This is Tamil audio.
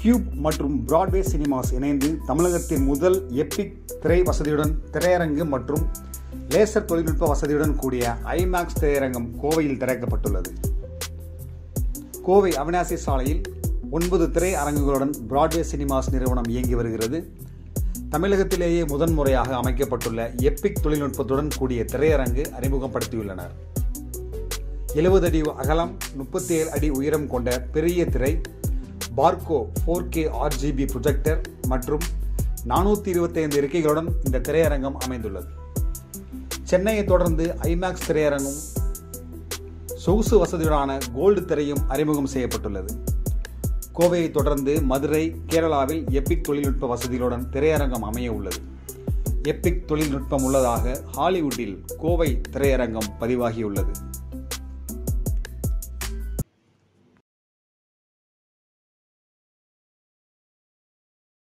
கியூப் மற்றும் பிராட்வே சினிமாஸ் இணைந்து தமிழகத்தின் முதல் எப்பிக் திரை வசதியுடன் திரையரங்கு மற்றும் லேசர் தொழில்நுட்ப வசதியுடன் கூடிய ஐமேக்ஸ் திரையரங்கம் கோவையில் திறக்கப்பட்டுள்ளது கோவை அவினாசி சாலையில் ஒன்பது திரை அரங்குகளுடன் பிராட்வே சினிமாஸ் நிறுவனம் இயங்கி வருகிறது தமிழகத்திலேயே முதன்முறையாக அமைக்கப்பட்டுள்ள எப்பிக் தொழில்நுட்பத்துடன் கூடிய திரையரங்கு அறிமுகப்படுத்தியுள்ளனர் எழுபது அடி அகலம் முப்பத்தி ஏழு அடி உயரம் கொண்ட பெரிய திரை Barco four K RGB projector மற்றும் நானூற்றி இருபத்தைந்து இருக்கைகளுடன் இந்த திரையரங்கம் அமைந்துள்ளது சென்னையை தொடர்ந்து ஐமேக்ஸ் திரையரங்கும் சொகுசு வசதியுடனான கோல்டு திரையும் அறிமுகம் செய்யப்பட்டுள்ளது கோவையை தொடர்ந்து மதுரை கேரளாவில் எப்பிக் தொழில்நுட்ப வசதிகளுடன் திரையரங்கம் அமைய உள்ளது எப்பிக் தொழில்நுட்பம் உள்ளதாக ஹாலிவுட்டில் கோவை திரையரங்கம் பதிவாகியுள்ளது